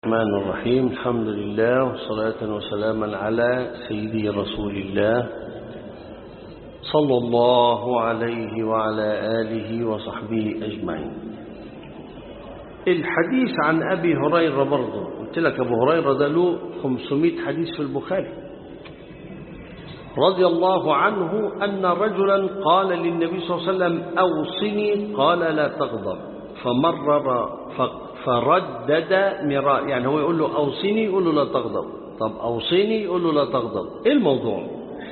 الرحمن الرحيم الحمد لله وصلاة وسلاما على سيدي رسول الله صلى الله عليه وعلى آله وصحبه أجمعين الحديث عن أبي هريرة برضه قلت لك أبو هريرة ده له 500 حديث في البخاري رضي الله عنه أن رجلا قال للنبي صلى الله عليه وسلم أوصني قال لا تغضب فمرر فردد مراء يعني هو يقول له أوصني يقول له لا تغضب طب أوصني يقول له لا تغضب إيه الموضوع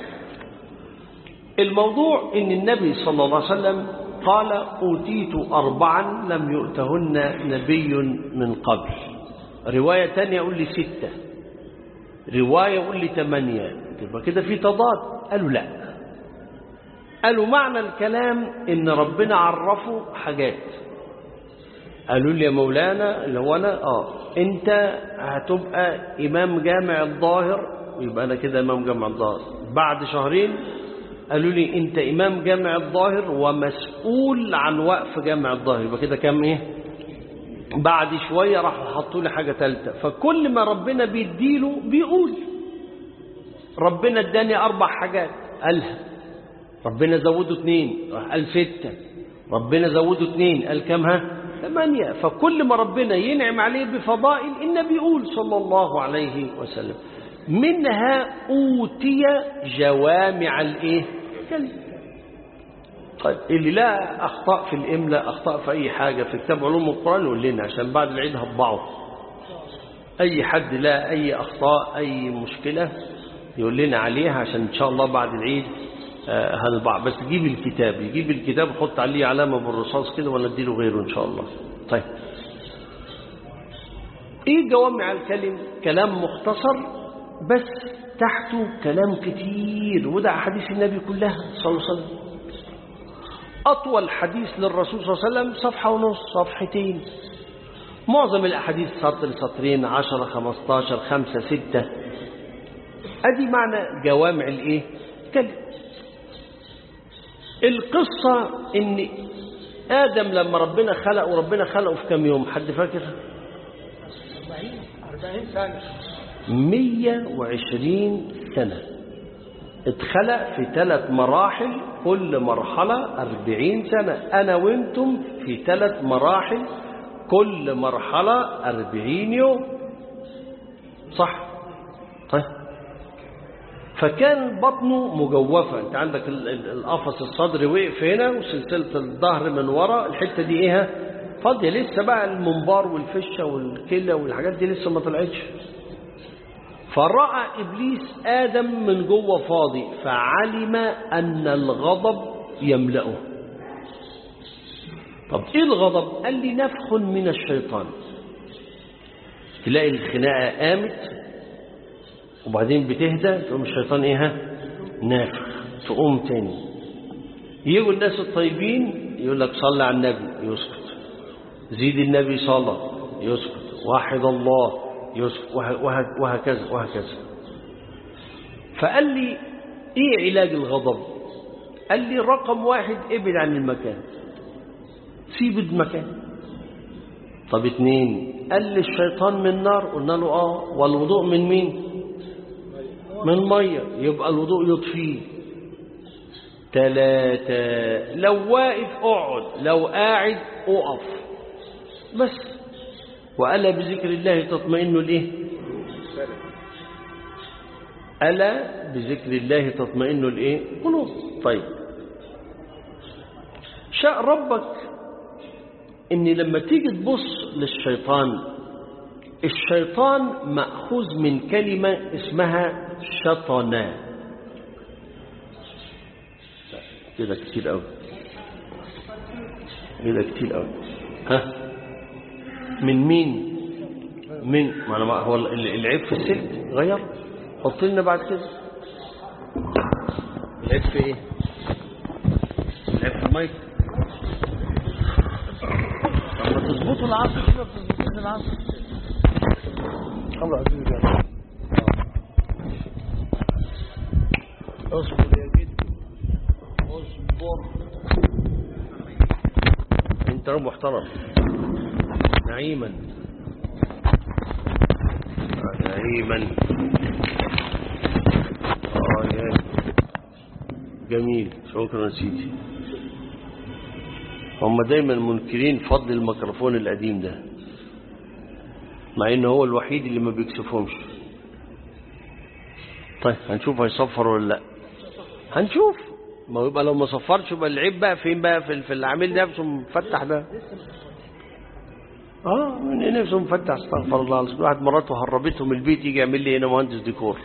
الموضوع إن النبي صلى الله عليه وسلم قال أوتيت أربعا لم يؤتهن نبي من قبل رواية تانية يقول لي ستة رواية يقول لي ثمانية تبقى كده في تضاد قالوا لا قالوا معنى الكلام إن ربنا عرفه حاجات قالوا لي يا مولانا اللي هو أنا آه أنت هتبقى إمام جامع الظاهر يبقى أنا كده إمام جامع الظاهر بعد شهرين قالوا لي أنت إمام جامع الظاهر ومسؤول عن وقف جامع الظاهر يبقى كده كام إيه بعد شوية راح حطوا لي حاجة ثالثة فكل ما ربنا بيديله بيقول ربنا اداني أربع حاجات قالها ربنا زوده اثنين راح قال ستة ربنا زوده اثنين قال كم ها ثمانية فكل ما ربنا ينعم عليه بفضائل النبي يقول صلى الله عليه وسلم منها أوتي جوامع الايه كلمة طيب اللي لا أخطاء في الإملاء أخطاء في أي حاجة في كتاب علوم القرآن يقول لنا عشان بعد العيد هطبعه أي حد لا أي أخطاء أي مشكلة يقول لنا عليها عشان إن شاء الله بعد العيد آه هنطبع بس يجيب الكتاب يجيب الكتاب وحط عليه علامة بالرصاص كده ونديله غيره إن شاء الله طيب إيه جوامع الكلم كلام مختصر بس تحته كلام كتير وده أحاديث النبي كلها صلى الله عليه وسلم أطول حديث للرسول صلى الله عليه وسلم صفحة ونص صفحتين معظم الأحاديث سطر سطرين عشرة خمستاشر خمسة ستة أدي معنى جوامع الإيه كلم القصة إن آدم لما ربنا خلق وربنا خلقه في كم يوم حد فاكر 40 سنة 120 سنة اتخلق في ثلاث مراحل كل مرحلة أربعين سنة أنا وانتم في ثلاث مراحل كل مرحلة أربعين يوم صح طيب فكان بطنه مجوفة انت عندك القفص الصدري وقف هنا وسلسلة الظهر من ورا الحتة دي ايه فاضية لسه بقى المنبار والفشة والكلى والحاجات دي لسه ما طلعتش فرأى إبليس آدم من جوه فاضي فعلم أن الغضب يملأه طب إيه الغضب قال لي نفخ من الشيطان تلاقي الخناقة قامت وبعدين بتهدى تقوم الشيطان إيه نافخ تقوم تاني يجوا الناس الطيبين يقول لك صلى على النبي يسكت زيد النبي صلى يسكت واحد الله يسكت وهكذا وهكذا فقال لي ايه علاج الغضب قال لي رقم واحد ابعد عن المكان سيب المكان طب اتنين قال لي الشيطان من نار قلنا له اه والوضوء من مين من مية يبقى الوضوء يطفيه ثلاثة لو واقف اقعد لو قاعد اقف بس وألا بذكر الله تطمئن الايه ألا بذكر الله تطمئن الايه قلوب طيب شاء ربك ان لما تيجي تبص للشيطان الشيطان مأخوذ من كلمة اسمها شطنا كده كتير قوي كده كتير قوي ها من مين من ما انا هو العيب في السلك غير حط لنا بعد كده العيب في ايه العيب في المايك لما تظبطوا العصر كده بتظبطوا العصر الله عزيز وجل اصبر يا جدي اصبر انت رب محترم نعيما أيمن آه يا جميل شكرا سيدي هم دايما منكرين فضل الميكروفون القديم ده مع ان هو الوحيد اللي ما بيكسفهمش طيب هنشوف هيصفر ولا لا هنشوف ما هو يبقى لو ما صفرش يبقى العيب بقى فين بقى في, في العميل نفسه مفتح ده اه من نفسه مفتح استغفر الله العظيم واحد مراته هربته من البيت يجي يعمل لي هنا مهندس ديكور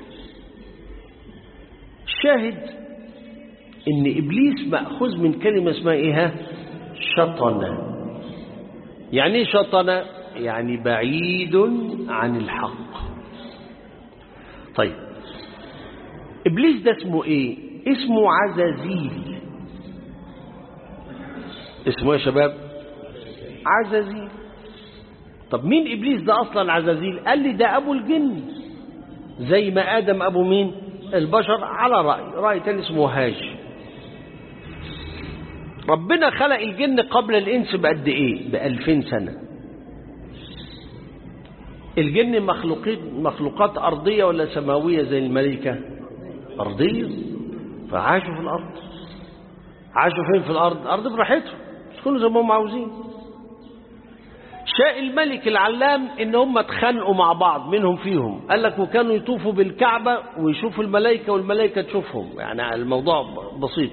الشاهد ان ابليس ماخوذ من كلمه اسمها ايه ها شطن يعني ايه شطن يعني بعيد عن الحق طيب ابليس ده اسمه ايه اسمه عزازيل اسمه يا شباب عزازيل طب مين ابليس ده اصلا عزازيل قال لي ده ابو الجن زي ما ادم ابو مين البشر على راي راي تاني اسمه هاج ربنا خلق الجن قبل الانس بقد ايه بألفين سنه الجن مخلوقات مخلوقات ارضيه ولا سماويه زي الملائكه ارضيه فعاشوا في الارض عاشوا فين في الارض الارض براحتهم يسكنوا زي ما هم عاوزين شاء الملك العلام ان هم اتخانقوا مع بعض منهم فيهم قال لك وكانوا يطوفوا بالكعبة ويشوفوا الملائكة والملائكة تشوفهم يعني الموضوع بسيط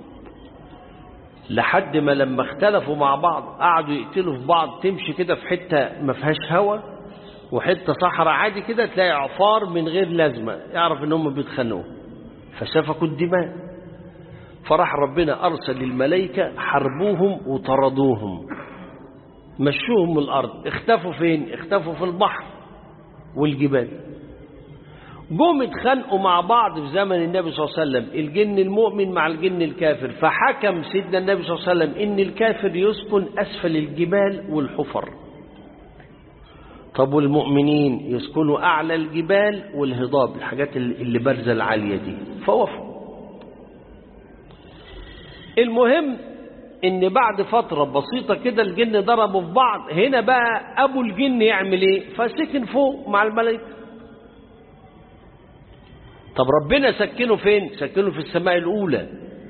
لحد ما لما اختلفوا مع بعض قعدوا يقتلوا في بعض تمشي كده في حتة ما فيهاش هوا وحتة صحراء عادي كده تلاقي عفار من غير لازمة يعرف ان هم بيتخانقوا فسفكوا الدماء فراح ربنا أرسل الملائكة حربوهم وطردوهم مشوهم من الأرض اختفوا فين اختفوا في البحر والجبال جم اتخانقوا مع بعض في زمن النبي صلى الله عليه وسلم الجن المؤمن مع الجن الكافر فحكم سيدنا النبي صلى الله عليه وسلم ان الكافر يسكن اسفل الجبال والحفر طب والمؤمنين يسكنوا اعلى الجبال والهضاب الحاجات اللي بارزه العاليه دي فوفوا المهم ان بعد فترة بسيطة كده الجن ضربوا في بعض هنا بقى ابو الجن يعمل ايه فسكن فوق مع الملائكة طب ربنا سكنه فين سكنه في السماء الاولى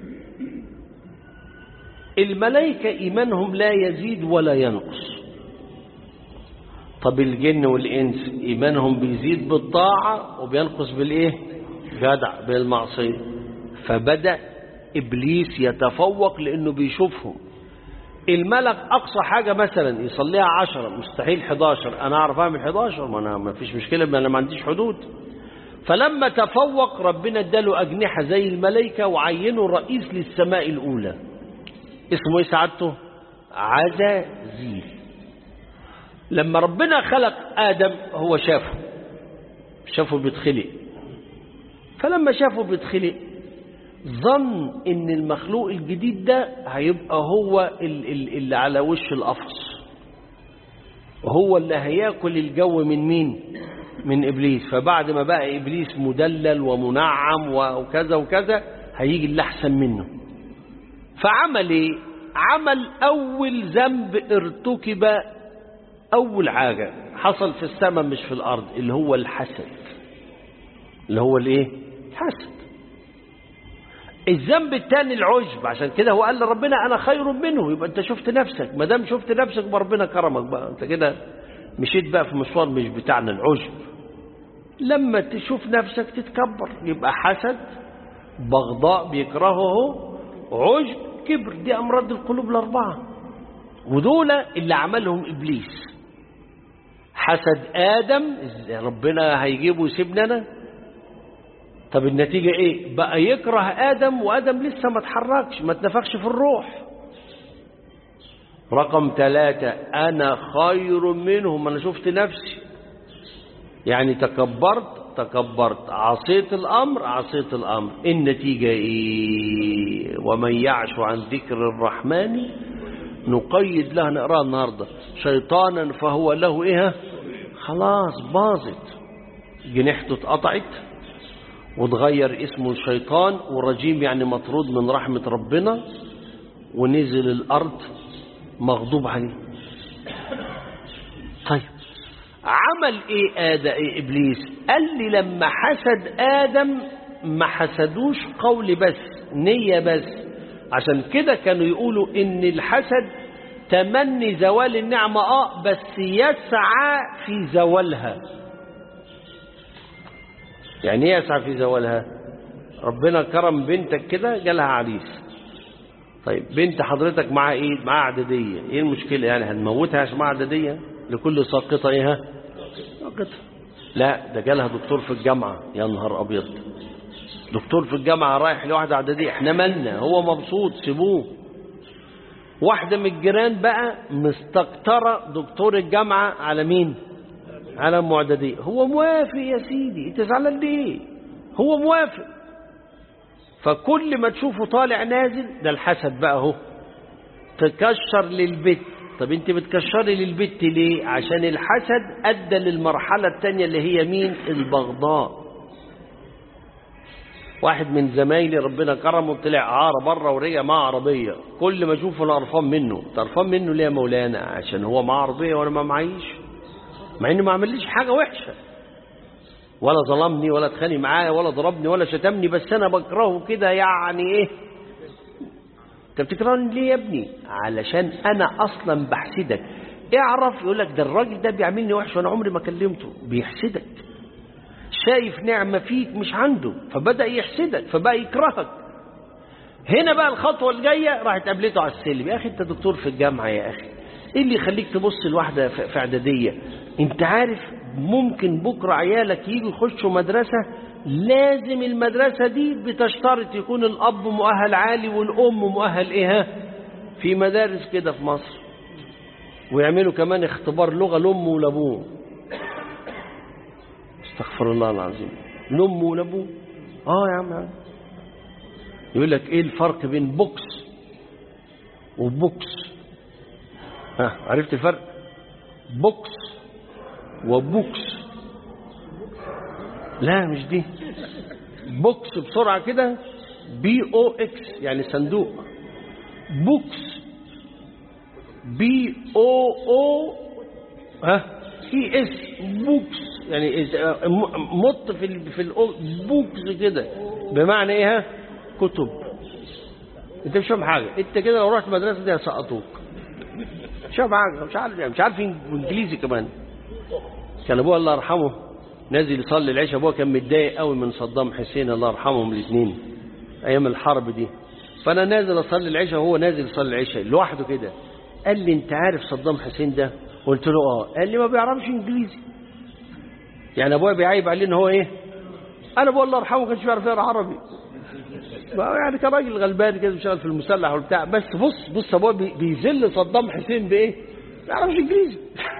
الملائكة ايمانهم لا يزيد ولا ينقص طب الجن والانس ايمانهم بيزيد بالطاعة وبينقص بالايه جدع بالمعصية فبدأ إبليس يتفوق لأنه بيشوفهم الملك أقصى حاجة مثلا يصليها عشرة مستحيل 11 أنا أعرف أعمل 11 ما أنا ما فيش مشكلة ما أنا ما عنديش حدود فلما تفوق ربنا اداله أجنحة زي الملائكة وعينه رئيس للسماء الأولى اسمه ايه سعادته عزازيل لما ربنا خلق آدم هو شافه شافه بيتخلق فلما شافه بيتخلق ظن ان المخلوق الجديد ده هيبقى هو اللي على وش القفص هو اللي هياكل الجو من مين من ابليس فبعد ما بقى ابليس مدلل ومنعم وكذا وكذا هيجي اللي احسن منه فعمل ايه عمل اول ذنب ارتكب اول حاجه حصل في السماء مش في الارض اللي هو الحسد اللي هو الايه الحسد الذنب الثاني العجب عشان كده هو قال لربنا انا خير منه يبقى انت شفت نفسك ما دام شفت نفسك ربنا كرمك بقى انت كده مشيت بقى في مشوار مش بتاعنا العجب لما تشوف نفسك تتكبر يبقى حسد بغضاء بيكرهه عجب كبر دي امراض القلوب الاربعه ودول اللي عملهم ابليس حسد ادم ربنا هيجيبه ويسيبنا انا طب النتيجة ايه بقى يكره آدم وآدم لسه ما اتحركش ما اتنفخش في الروح رقم ثلاثة أنا خير منهم أنا شفت نفسي يعني تكبرت تكبرت عصيت الأمر عصيت الأمر النتيجة إيه ومن يعش عن ذكر الرحمن نقيد له نقرأ النهاردة شيطانا فهو له إيه خلاص باظت جنحته اتقطعت وتغير اسمه الشيطان ورجيم يعني مطرود من رحمة ربنا ونزل الأرض مغضوب عليه طيب عمل ايه آدم إيه ابليس قال لي لما حسد ادم ما حسدوش قول بس نية بس عشان كده كانوا يقولوا ان الحسد تمني زوال النعمة اه بس يسعى في زوالها يعني ايه يسعى في زوالها ربنا كرم بنتك كده جالها عريس طيب بنت حضرتك معاها ايه معاها اعداديه ايه المشكله يعني هنموتها عشان معاها اعداديه لكل ساقطه ايه ها؟ ساقطه لا ده جالها دكتور في الجامعه يا نهار ابيض دكتور في الجامعه رايح لواحده اعداديه احنا مالنا هو مبسوط سيبوه واحده من الجيران بقى مستكتره دكتور الجامعه على مين على ام اعداديه هو موافق يا سيدي انت زعلان ليه هو موافق فكل ما تشوفه طالع نازل ده الحسد بقى اهو تكشر للبت طب انت بتكشري للبت ليه عشان الحسد ادى للمرحله الثانيه اللي هي مين البغضاء واحد من زمايلي ربنا كرمه طلع عاره بره ورجع معاه عربيه كل ما اشوفه انا قرفان منه قرفان منه ليه يا مولانا عشان هو معاه عربيه وانا ما معيش مع انه ما عمليش حاجه وحشه ولا ظلمني ولا اتخانق معايا ولا ضربني ولا شتمني بس انا بكرهه كده يعني ايه انت بتكرهني ليه يا ابني علشان انا اصلا بحسدك اعرف يقول لك ده الراجل ده بيعملني وحش وانا عمري ما كلمته بيحسدك شايف نعمه فيك مش عنده فبدا يحسدك فبقى يكرهك هنا بقى الخطوه الجايه راحت قابلته على السلم يا اخي انت دكتور في الجامعه يا اخي ايه اللي يخليك تبص لواحده في اعداديه انت عارف ممكن بكرة عيالك يجوا يخشوا مدرسة لازم المدرسة دي بتشترط يكون الأب مؤهل عالي والأم مؤهل إيه ها؟ في مدارس كده في مصر ويعملوا كمان اختبار لغة لأمه ولأبوه استغفر الله العظيم لأمه ولأبوه اه يا عم يقول لك ايه الفرق بين بوكس وبوكس ها عرفت الفرق بوكس وبوكس لا مش دي بوكس بسرعة كده بي او اكس يعني صندوق بوكس بي او او ها اي اس بوكس يعني مط في ال في الاو بوكس كده بمعنى ايه ها كتب انت مش فاهم حاجه انت كده لو رحت المدرسه دي هيسقطوك مش فاهم حاجه مش عارف مش عارف انجليزي كمان كان ابوه الله يرحمه نازل يصلي العشاء ابوه كان متضايق قوي من صدام حسين الله يرحمهم الاثنين ايام الحرب دي فانا نازل اصلي العشاء وهو نازل يصلي العشاء لوحده كده قال لي انت عارف صدام حسين ده قلت له اه قال لي ما بيعرفش انجليزي يعني ابويا بيعيب عليه ان هو ايه انا ابويا الله يرحمه ما كانش بيعرف يقرا عربي يعني كان راجل غلبان كده بيشتغل في المسلح وبتاع بس بص بص ابويا بيذل صدام حسين بايه؟ ما بيعرفش انجليزي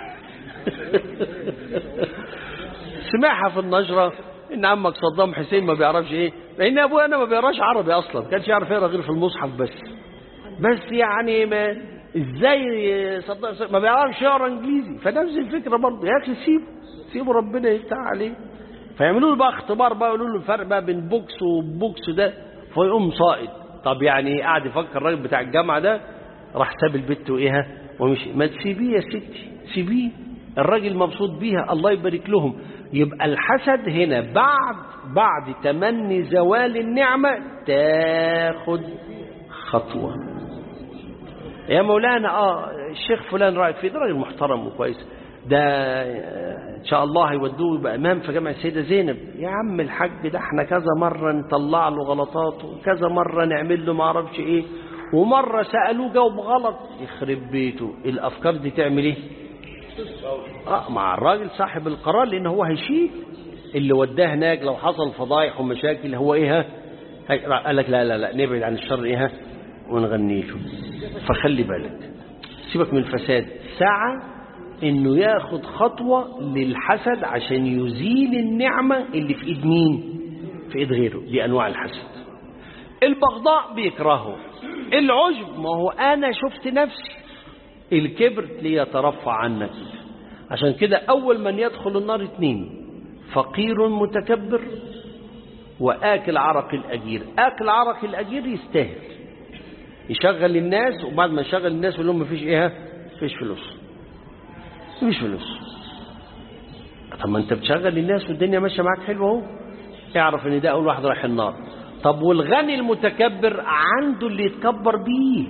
سمعها في النشرة ان عمك صدام حسين ما بيعرفش ايه لان ابويا انا ما بيقراش عربي اصلا كانش يعرف يقرا غير في المصحف بس بس يعني ما ازاي صدام ما بيعرفش يقرا انجليزي فنفس الفكره برضه يا اخي سيبه سيبه ربنا يفتح عليه فيعملوا له بقى اختبار بقى يقولوا له الفرق بقى بين بوكس وبوكس ده فيقوم صائد طب يعني قاعد يفكر الراجل بتاع الجامعه ده راح ساب البت وايه ومشي ما تسيبيه يا ستي سيبيه الراجل مبسوط بيها الله يبارك لهم يبقى الحسد هنا بعد بعد تمني زوال النعمة تاخد خطوة يا مولانا اه الشيخ فلان رايك فيه ده راجل محترم وكويس ده ان شاء الله هيودوه يبقى امام في جامع السيده زينب يا عم الحاج ده احنا كذا مره نطلع له غلطاته وكذا مره نعمل له ما اعرفش ايه ومره سالوه جاوب غلط يخرب بيته الافكار دي تعمل ايه آه مع الراجل صاحب القرار لان هو هيشيل اللي وداه هناك لو حصل فضايح ومشاكل هو ايه ها قال لك لا لا لا نبعد عن الشر ايه ها ونغني له فخلي بالك سيبك من الفساد سعى انه ياخد خطوة للحسد عشان يزيل النعمة اللي في ايد مين في ايد غيره دي انواع الحسد البغضاء بيكرهه العجب ما هو انا شفت نفسي الكبر ليترفع عنك عشان كده اول من يدخل النار اتنين فقير متكبر واكل عرق الاجير اكل عرق الاجير يستاهل يشغل الناس وبعد ما يشغل الناس يقول لهم مفيش ايه مفيش فلوس مفيش فلوس طب ما انت بتشغل الناس والدنيا ماشيه معاك حلوه اهو اعرف ان ده اول واحد رايح النار طب والغني المتكبر عنده اللي يتكبر بيه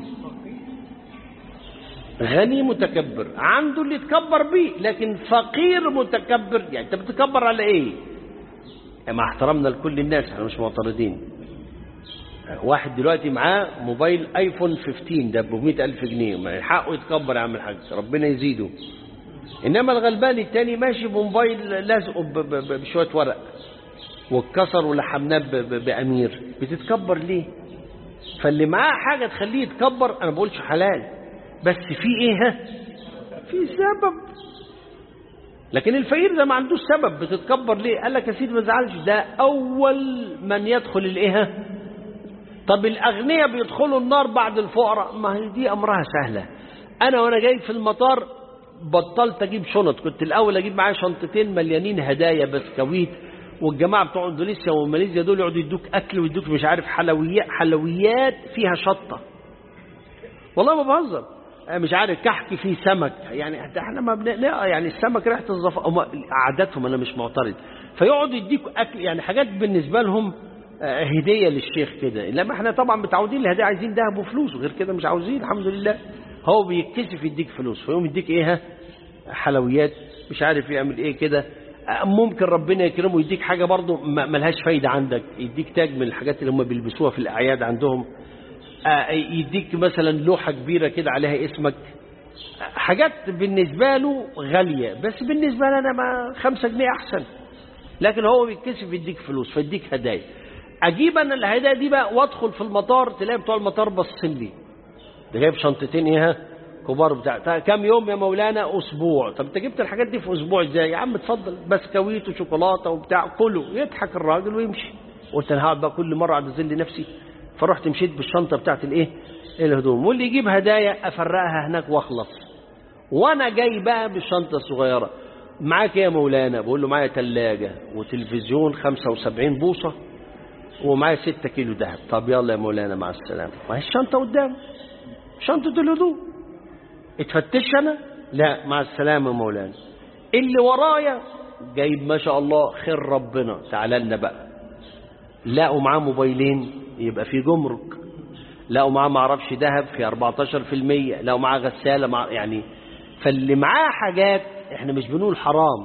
غني متكبر عنده اللي يتكبر بيه لكن فقير متكبر يعني انت بتتكبر على ايه مع احترامنا لكل الناس احنا مش معترضين واحد دلوقتي معاه موبايل ايفون 15 ده ب 100000 جنيه ما حقه يتكبر يا عم الحاج ربنا يزيده انما الغلبان التاني ماشي بموبايل لازقه ب- ب- ب- بشويه ورق واتكسر ولحمناه ب- ب- بامير بتتكبر ليه فاللي معاه حاجه تخليه يتكبر انا بقولش حلال بس في ايه ها في سبب لكن الفقير ده ما عندوش سبب بتتكبر ليه قال لك يا سيدي ما تزعلش ده اول من يدخل الايه ها؟ طب الاغنياء بيدخلوا النار بعد الفقراء ما هي دي امرها سهله انا وانا جاي في المطار بطلت اجيب شنط كنت الاول اجيب معايا شنطتين مليانين هدايا بسكويت والجماعه بتوع اندونيسيا وماليزيا دول يقعدوا يدوك اكل ويدوك مش عارف حلويات حلويات فيها شطه والله ما بهزر أنا مش عارف كحك فيه سمك يعني ده احنا ما بن... لا، يعني السمك ريحه الزفاء هم عاداتهم انا مش معترض فيقعدوا يديكوا اكل يعني حاجات بالنسبه لهم آه، هديه للشيخ كده انما احنا طبعا متعودين الهديه عايزين ذهب وفلوس وغير كده مش عاوزين الحمد لله هو بيتكسف يديك فلوس فيقوم يديك ايه ها حلويات مش عارف يعمل ايه كده آه، ممكن ربنا يكرمه يديك حاجه برضه ما- ملهاش فايده عندك يديك تاج من الحاجات اللي هم بيلبسوها في الاعياد عندهم آه، يديك مثلا لوحة كبيرة كده عليها اسمك آه، حاجات بالنسبة له غالية بس بالنسبة لنا ما خمسة جنيه أحسن لكن هو بيتكسف يديك فلوس فيديك هدايا أجيب أنا الهدايا دي بقى وأدخل في المطار تلاقي بتوع المطار باصين لي ده جايب شنطتين إيه ها؟ كبار بتاع تا- كام يوم يا مولانا أسبوع طب أنت جبت الحاجات دي في أسبوع إزاي يا عم اتفضل بسكويت وشوكولاتة وبتاع كله يضحك الراجل ويمشي قلت أنا هقعد بقى كل مرة أقعد أذل نفسي فرحت مشيت بالشنطه بتاعت الايه الهدوم واللي يجيب هدايا افرقها هناك واخلص وانا جاي بقى بالشنطه الصغيره معاك إيه يا مولانا بقول له معايا ثلاجه وتلفزيون 75 بوصه ومعايا 6 كيلو دهب طب يلا يا مولانا مع السلامه ما هي الشنطه قدام شنطه الهدوم اتفتش انا لا مع السلامه يا مولانا اللي ورايا جايب ما شاء الله خير ربنا تعالى لنا بقى لقوا معاه موبايلين يبقى في جمرك لقوا معاه معرفش ذهب في 14% لقوا معاه غسالة مع يعني فاللي معاه حاجات احنا مش بنقول حرام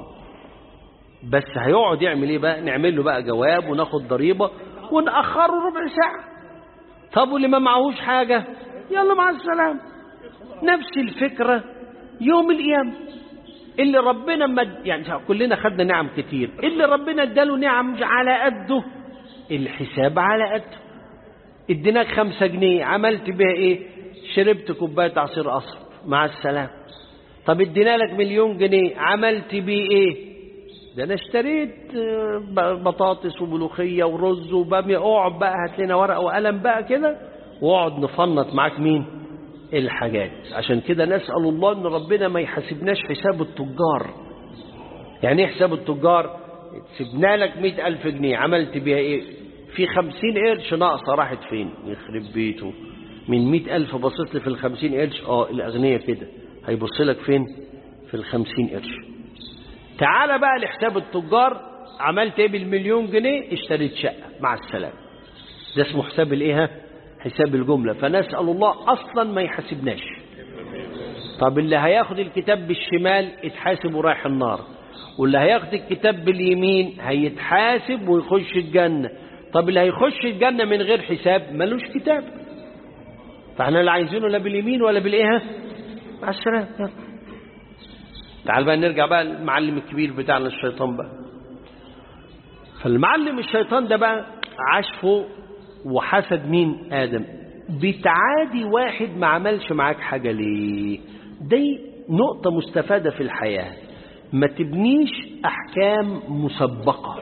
بس هيقعد يعمل ايه بقى نعمل له بقى جواب وناخد ضريبة ونأخره ربع ساعة طب واللي ما معهوش حاجة يلا مع السلامة نفس الفكرة يوم القيامة اللي ربنا مد يعني كلنا خدنا نعم كتير اللي ربنا اداله نعم على قده الحساب على قده اديناك خمسة جنيه عملت بيها ايه شربت كوباية عصير قصب مع السلامة طب ادينا لك مليون جنيه عملت بيه ايه ده انا اشتريت آه، ب- بطاطس وملوخية ورز وبامية اقعد بقى هات لنا ورقة وقلم بقى كده واقعد نفنط معاك مين الحاجات عشان كده نسأل الله ان ربنا ما يحاسبناش حساب التجار يعني ايه حساب التجار سيبنا لك مئة ألف جنيه عملت بيها ايه في خمسين قرش ناقصة راحت فين يخرب بيته من مئة ألف بصيت لي في الخمسين قرش اه الأغنياء كده هيبص لك فين في الخمسين قرش تعال بقى لحساب التجار عملت ايه بالمليون جنيه اشتريت شقة مع السلامة ده اسمه حساب الايه ها؟ حساب الجملة فنسأل الله أصلا ما يحاسبناش طب اللي هياخد الكتاب بالشمال اتحاسب ورايح النار واللي هياخد الكتاب باليمين هيتحاسب ويخش الجنة طب اللي هيخش الجنة من غير حساب ملوش كتاب فاحنا لا عايزينه لا باليمين ولا بالايه مع السلامة يلا. تعال بقى نرجع بقى المعلم الكبير بتاعنا الشيطان بقى فالمعلم الشيطان ده بقى عاش فوق وحسد مين آدم بتعادي واحد ما عملش معاك حاجة ليه دي نقطة مستفادة في الحياة ما تبنيش أحكام مسبقة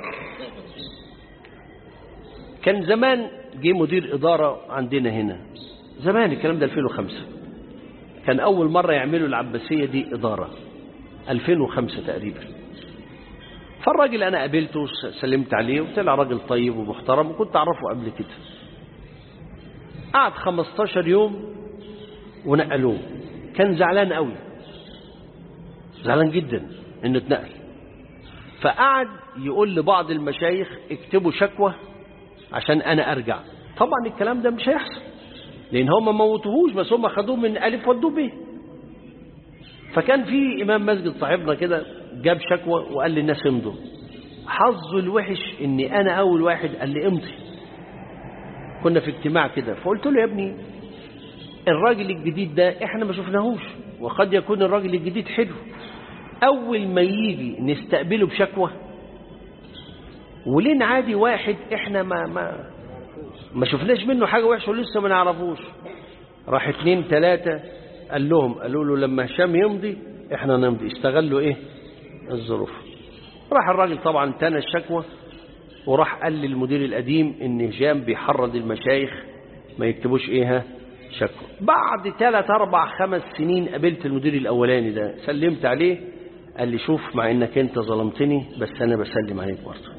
كان زمان جه مدير إدارة عندنا هنا زمان الكلام ده 2005 كان أول مرة يعملوا العباسية دي إدارة 2005 تقريبا فالراجل أنا قابلته سلمت عليه وطلع راجل طيب ومحترم وكنت أعرفه قبل كده قعد 15 يوم ونقلوه كان زعلان قوي زعلان جدا انه اتنقل فقعد يقول لبعض المشايخ اكتبوا شكوى عشان انا ارجع طبعا الكلام ده مش هيحصل لان هم ما موتوهوش بس هم خدوه من الف ودوه ب فكان في امام مسجد صاحبنا كده جاب شكوى وقال للناس امضوا حظه الوحش اني انا اول واحد قال لي امضي كنا في اجتماع كده فقلت له يا ابني الراجل الجديد ده احنا ما شفناهوش وقد يكون الراجل الجديد حلو اول ما يجي نستقبله بشكوى وليه نعادي واحد احنا ما ما ما شفناش منه حاجه وحشه ولسه ما نعرفوش راح اتنين تلاتة قال لهم قالوا له لما هشام يمضي احنا نمضي استغلوا ايه الظروف راح الراجل طبعا تنى الشكوى وراح قال للمدير القديم ان هشام بيحرض المشايخ ما يكتبوش ايه ها شكوى بعد ثلاث اربع خمس سنين قابلت المدير الاولاني ده سلمت عليه قال لي شوف مع انك انت ظلمتني بس انا بسلم عليك برضه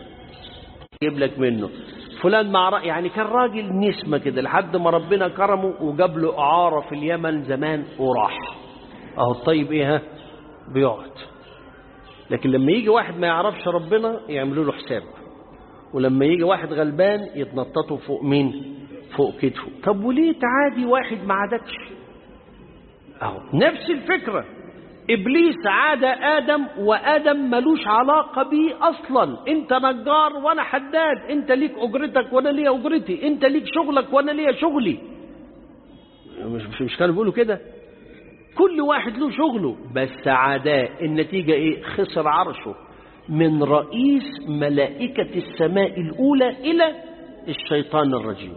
جيب لك منه فلان مع رأي يعني كان راجل نسمة كده لحد ما ربنا كرمه وجاب له إعارة في اليمن زمان وراح أهو الطيب إيه ها بيقعد لكن لما يجي واحد ما يعرفش ربنا يعملوا له حساب ولما يجي واحد غلبان يتنططوا فوق مين فوق كتفه طب وليه تعادي واحد ما عادكش اهو نفس الفكرة ابليس عاد ادم وادم ملوش علاقة بيه اصلا انت نجار وانا حداد انت ليك اجرتك وانا ليا اجرتي انت ليك شغلك وانا ليا شغلي مش مش, مش كانوا بيقولوا كده كل واحد له شغله بس عداء النتيجة ايه خسر عرشه من رئيس ملائكة السماء الأولى إلى الشيطان الرجيم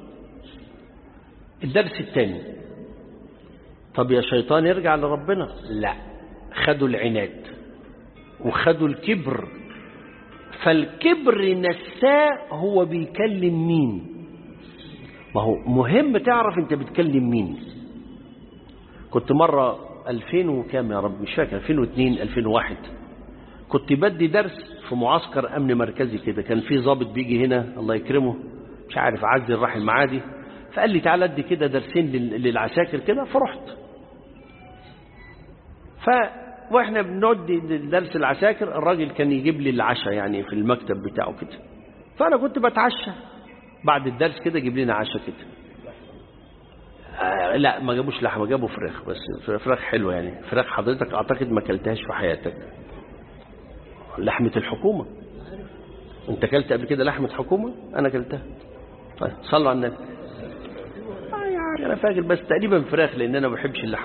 الدرس الثاني طب يا شيطان يرجع لربنا لا خدوا العناد وخدوا الكبر فالكبر نساه هو بيكلم مين ما هو مهم تعرف انت بتكلم مين كنت مرة 2000 وكام يا رب مش فاكر 2002 2001 كنت بدي درس في معسكر امن مركزي كده كان في ضابط بيجي هنا الله يكرمه مش عارف عزل راح المعادي فقال لي تعالى ادي كده درسين للعساكر كده فرحت ف واحنا بنودي درس العساكر الراجل كان يجيب لي العشاء يعني في المكتب بتاعه كده فانا كنت بتعشى بعد الدرس كده يجيب لنا عشاء كده آه لا ما جابوش لحمه جابوا فراخ بس فراخ حلوه يعني فراخ حضرتك اعتقد ما اكلتهاش في حياتك لحمه الحكومه انت اكلت قبل كده لحمه حكومه انا اكلتها طيب صلوا على النبي آه يعني انا فاكر بس تقريبا فراخ لان انا ما بحبش اللحم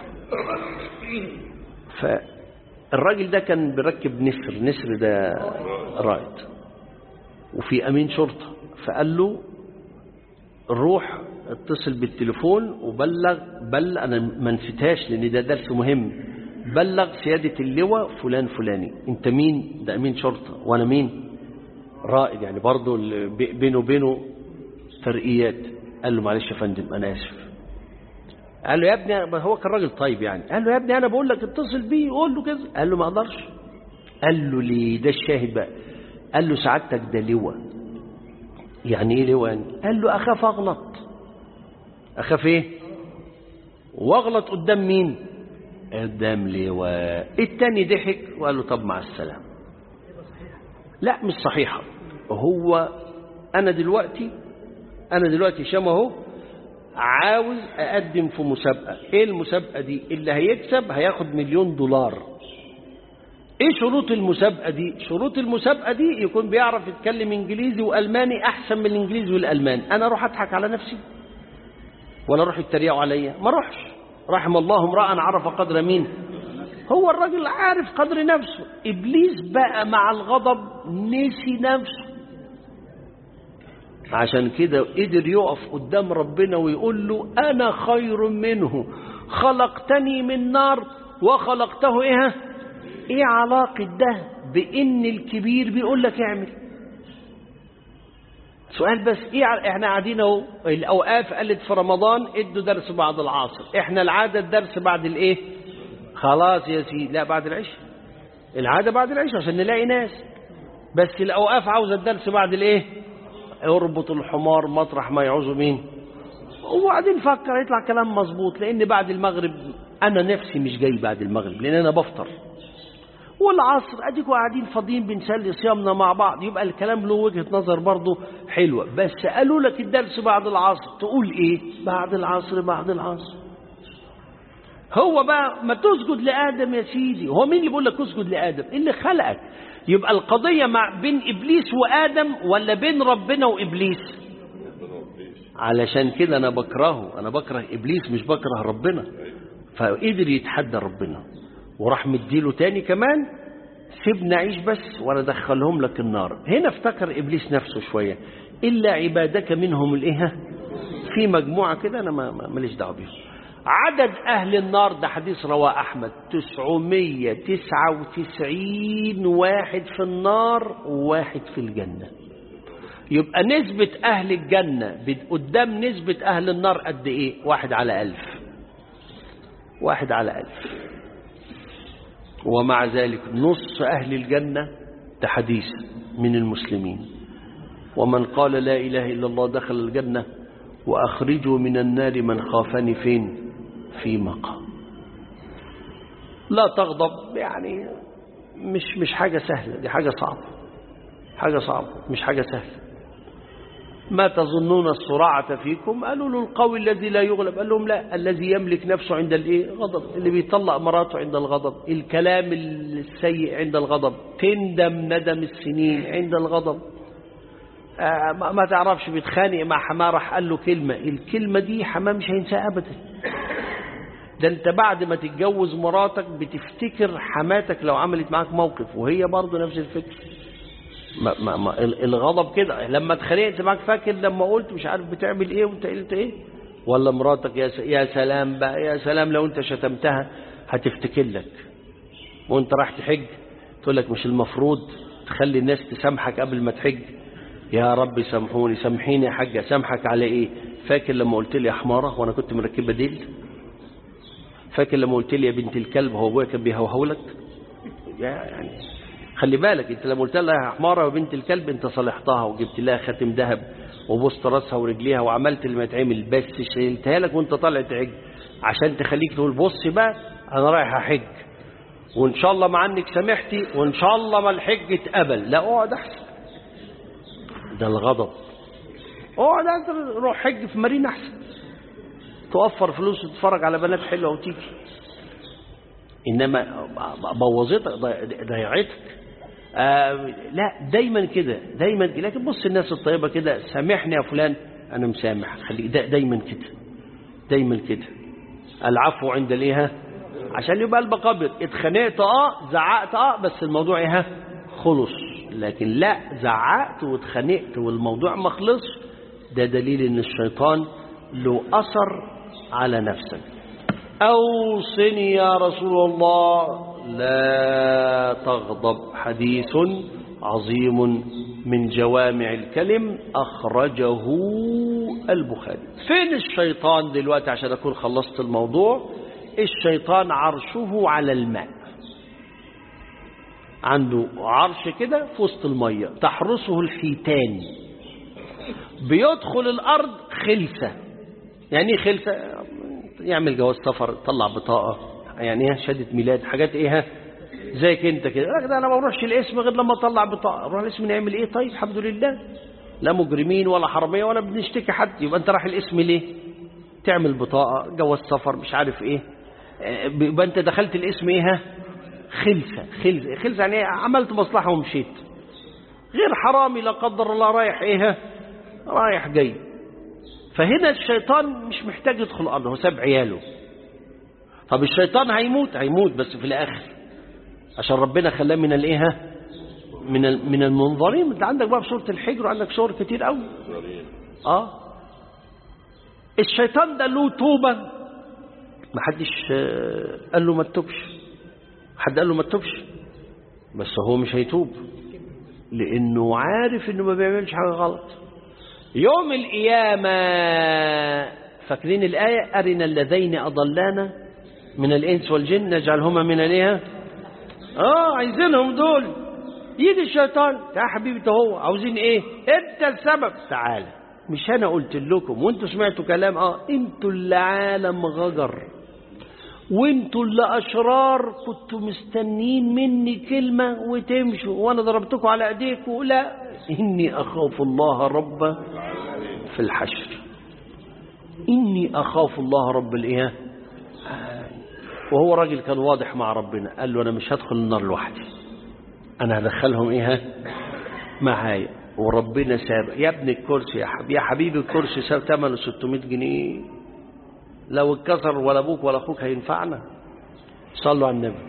فالراجل ده كان بيركب نسر نسر ده رائد وفي امين شرطه فقال له روح اتصل بالتليفون وبلغ بل انا ما نسيتهاش لان ده درس مهم بلغ سياده اللواء فلان فلاني انت مين ده امين شرطه وانا مين رائد يعني برضه بينه وبينه ترقيات قال له معلش يا فندم انا اسف قال له يا ابني هو كان راجل طيب يعني قال له يا ابني انا بقول لك اتصل بيه قول له كذا قال له ما اقدرش قال له ليه ده الشاهد بقى قال له سعادتك ده لواء يعني ايه لواء يعني قال له اخاف اغلط اخاف ايه واغلط قدام مين قدام لواء التاني ضحك وقال له طب مع السلامه لا مش صحيحه هو انا دلوقتي انا دلوقتي شام اهو عاوز اقدم في مسابقه ايه المسابقه دي اللي هيكسب هياخد مليون دولار ايه شروط المسابقه دي شروط المسابقه دي يكون بيعرف يتكلم انجليزي والماني احسن من الانجليزي والالماني انا اروح اضحك على نفسي ولا اروح يتريقوا عليا ما اروحش رحم الله امرا عرف قدر مين هو الراجل عارف قدر نفسه ابليس بقى مع الغضب نسي نفسه عشان كده قدر يقف قدام ربنا ويقول له أنا خير منه خلقتني من نار وخلقته إيه إيه علاقة ده بإن الكبير بيقول لك اعمل سؤال بس إيه إحنا قاعدين أهو الأوقاف قالت في رمضان ادوا درس بعد العصر إحنا العادة الدرس بعد الإيه خلاص يا سيدي لا بعد العشاء العادة بعد العشاء عشان نلاقي ناس بس الأوقاف عاوزة الدرس بعد الإيه اربط الحمار مطرح ما يعوزه مين وبعدين فكر يطلع كلام مظبوط لان بعد المغرب انا نفسي مش جاي بعد المغرب لان انا بفطر والعصر اديكوا قاعدين فاضيين بنسلي صيامنا مع بعض يبقى الكلام له وجهة نظر برضه حلوة بس قالوا لك الدرس بعد العصر تقول ايه بعد العصر بعد العصر هو بقى ما تسجد لآدم يا سيدي هو مين اللي بيقول لك اسجد لآدم اللي خلقك يبقى القضية مع بين إبليس وآدم ولا بين ربنا وإبليس علشان كده أنا بكرهه أنا بكره إبليس مش بكره ربنا فقدر يتحدى ربنا وراح مديله تاني كمان سيبنا عيش بس ولا دخلهم لك النار هنا افتكر إبليس نفسه شوية إلا عبادك منهم الإيه في مجموعة كده أنا ما ما- ماليش دعوة بيهم عدد أهل النار ده حديث رواه أحمد 999 واحد في النار وواحد في الجنة يبقى نسبة أهل الجنة بد- قدام نسبة أهل النار قد إيه واحد على ألف واحد على ألف ومع ذلك نص أهل الجنة ده حديث من المسلمين ومن قال لا إله إلا الله دخل الجنة وأخرجوا من النار من خافني فين في مقام لا تغضب يعني مش مش حاجة سهلة دي حاجة صعبة حاجة صعبة مش حاجة سهلة ما تظنون الصراعة فيكم قالوا له القوي الذي لا يغلب قال لهم لا الذي يملك نفسه عند الايه غضب اللي بيطلق مراته عند الغضب الكلام السيء عند الغضب تندم ندم السنين عند الغضب آه ما ما تعرفش بيتخانق مع حماه راح قال له كلمة الكلمة دي حماه مش هينساها أبدا ده انت بعد ما تتجوز مراتك بتفتكر حماتك لو عملت معاك موقف وهي برضه نفس الفكر ما ما ما ال- الغضب كده لما اتخانقت معاك فاكر لما قلت مش عارف بتعمل ايه وانت قلت ايه ولا مراتك يا س- يا سلام بقى يا سلام لو انت شتمتها هتفتكر لك وانت رايح تحج تقول لك مش المفروض تخلي الناس تسامحك قبل ما تحج يا رب سامحوني سامحيني يا حاجه سامحك على ايه فاكر لما قلت لي يا حماره وانا كنت مركبه ديل فاكر لما قلت لي يا بنت الكلب هو ابويا كان بيهوهو لك يا يعني خلي بالك انت لما قلت لها يا حماره وبنت الكلب انت صالحتها وجبت لها خاتم ذهب وبوست راسها ورجليها وعملت اللي ما يتعمل بس شيلتها لك وانت طالع تحج عشان تخليك تقول بص بقى انا رايح احج وان شاء الله مع انك سامحتي وان شاء الله ما الحج اتقبل لا اقعد احسن ده الغضب اقعد انت روح حج في مارينا احسن توفر فلوس وتتفرج على بنات حلوه وتيجي انما بوظتك ضيعتك آه لا دايما كده دايما كده. لكن بص الناس الطيبه كده سامحني يا فلان انا مسامح خليك دا دايما كده دايما كده العفو عند الايه عشان يبقى قلبك ابيض اتخانقت اه زعقت اه بس الموضوع ايه خلص لكن لا زعقت واتخانقت والموضوع ما خلصش ده دليل ان الشيطان له اثر على نفسك اوصني يا رسول الله لا تغضب حديث عظيم من جوامع الكلم أخرجه البخاري فين الشيطان دلوقتي عشان أكون خلصت الموضوع الشيطان عرشه على الماء عنده عرش كده في وسط المية تحرسه الحيتان بيدخل الأرض خلسة يعني ايه خلسة يعمل جواز سفر يطلع بطاقة يعني ايه شهادة ميلاد حاجات ايه ها زيك انت كده لك ده انا ما بروحش الاسم غير لما اطلع بطاقة اروح الاسم نعمل ايه طيب الحمد لله لا مجرمين ولا حرامية ولا بنشتكي حد يبقى انت رايح الاسم ليه تعمل بطاقة جواز سفر مش عارف ايه يبقى انت دخلت الاسم ايه ها خلسة خلسة خلسة يعني ايه عملت مصلحة ومشيت غير حرامي لا قدر الله رايح ايه ها رايح جاي فهنا الشيطان مش محتاج يدخل الارض هو ساب عياله طب الشيطان هيموت هيموت بس في الاخر عشان ربنا خلاه من الايه من من المنظرين انت عندك بقى في سوره الحجر وعندك سور كتير قوي اه الشيطان ده له توبه ما حدش قال له ما تتوبش حد قال له ما تتوبش بس هو مش هيتوب لانه عارف انه ما بيعملش حاجه غلط يوم القيامة فاكرين الآية أرنا اللذين أضلانا من الإنس والجن نجعلهما من الإيه آه عايزينهم دول يجي الشيطان يا حبيبي هو عاوزين إيه أنت السبب تعالى مش أنا قلت لكم وأنتوا سمعتوا كلام آه أنتوا اللي عالم غجر وانتوا اللي أشرار كنتوا مستنين مني كلمة وتمشوا وأنا ضربتكم على أيديكم لا إني أخاف الله رب في الحشر إني أخاف الله رب الإيه وهو راجل كان واضح مع ربنا قال له أنا مش هدخل النار لوحدي أنا هدخلهم إيه معايا وربنا ساب يا ابن الكرسي يا حبيبي يا حبيبي الكرسي ساب ثمنه 600 جنيه لو اتكسر ولا ابوك ولا اخوك هينفعنا صلوا على النبي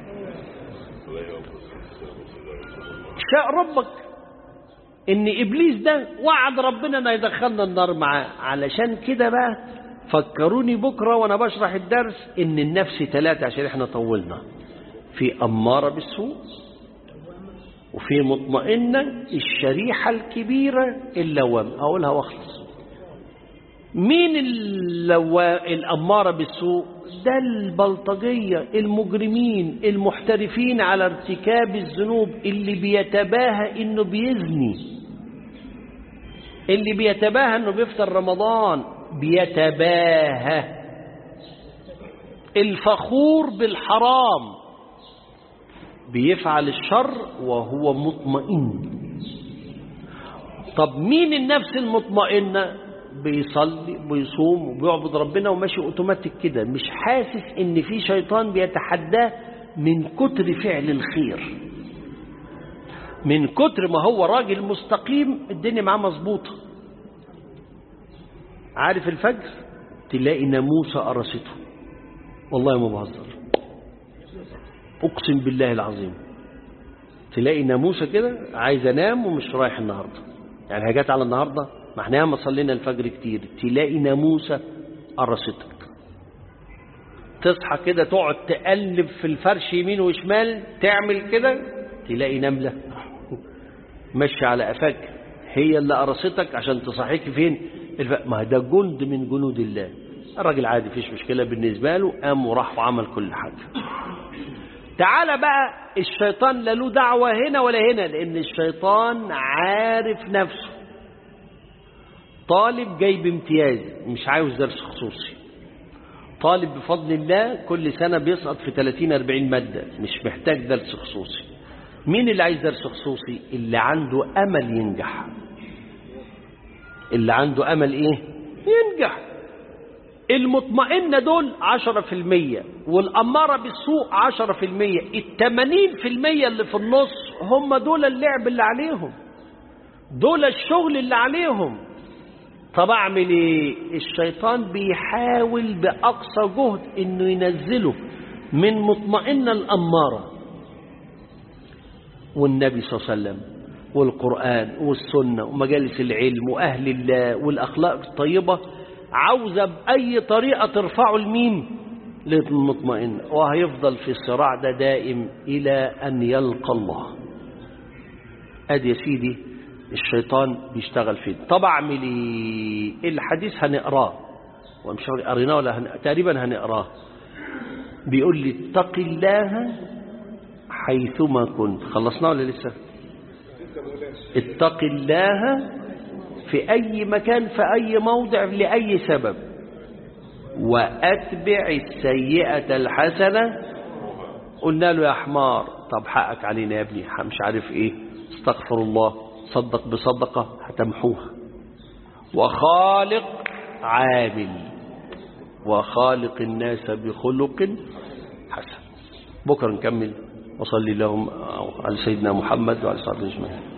شاء ربك ان ابليس ده وعد ربنا انه يدخلنا النار معاه علشان كده بقى فكروني بكره وانا بشرح الدرس ان النفس ثلاثه عشان احنا طولنا في اماره بالسوء وفي مطمئنه الشريحه الكبيره اللوام اقولها واخلص مين اللوا... الأمارة بالسوء ده البلطجية المجرمين المحترفين على ارتكاب الذنوب اللي بيتباهى انه بيزني اللي بيتباهى انه بيفطر رمضان بيتباهى الفخور بالحرام بيفعل الشر وهو مطمئن طب مين النفس المطمئنه بيصلي وبيصوم وبيعبد ربنا وماشي اوتوماتيك كده مش حاسس ان في شيطان بيتحداه من كتر فعل الخير من كتر ما هو راجل مستقيم الدنيا معاه مظبوطه عارف الفجر تلاقي ناموسه قرصته والله ما بهزر اقسم بالله العظيم تلاقي ناموسه كده عايز انام ومش رايح النهارده يعني هي جت على النهارده ما احنا ياما صلينا الفجر كتير تلاقي ناموسة قرصتك تصحى كده تقعد تقلب في الفرش يمين وشمال تعمل كده تلاقي نملة ماشية على قفاك هي اللي قرصتك عشان تصحيك فين الف... ما ده جند من جنود الله الراجل عادي فيش مشكلة بالنسبة له قام وراح وعمل كل حاجة تعالى بقى الشيطان لا له دعوة هنا ولا هنا لأن الشيطان عارف نفسه طالب جايب امتياز مش عاوز درس خصوصي طالب بفضل الله كل سنة بيسقط في 30 40 مادة مش محتاج درس خصوصي مين اللي عايز درس خصوصي اللي عنده أمل ينجح اللي عنده أمل إيه ينجح المطمئنة دول عشرة في المية والأمارة بالسوء عشرة في المية التمانين في المية اللي في النص هم دول اللعب اللي عليهم دول الشغل اللي عليهم طب اعمل ايه الشيطان بيحاول باقصى جهد انه ينزله من مطمئنه الاماره والنبي صلى الله عليه وسلم والقران والسنه ومجالس العلم واهل الله والاخلاق الطيبه عاوزه باي طريقه ترفعه لمين للمطمئن وهيفضل في الصراع ده دائم الى ان يلقى الله ادي يا سيدي الشيطان بيشتغل فين طب اعمل ايه الحديث هنقراه ومش قريناه ولا هن... تقريبا هنقراه بيقول لي اتق الله حيثما كنت خلصناه ولا لسه اتق الله في اي مكان في اي موضع لاي سبب واتبع السيئه الحسنه قلنا له يا حمار طب حقك علينا يا ابني مش عارف ايه استغفر الله صدق بصدقة هتمحوها وخالق عامل وخالق الناس بخلق حسن بكرة نكمل وصلي لهم على سيدنا محمد وعلى صحبه اجمعين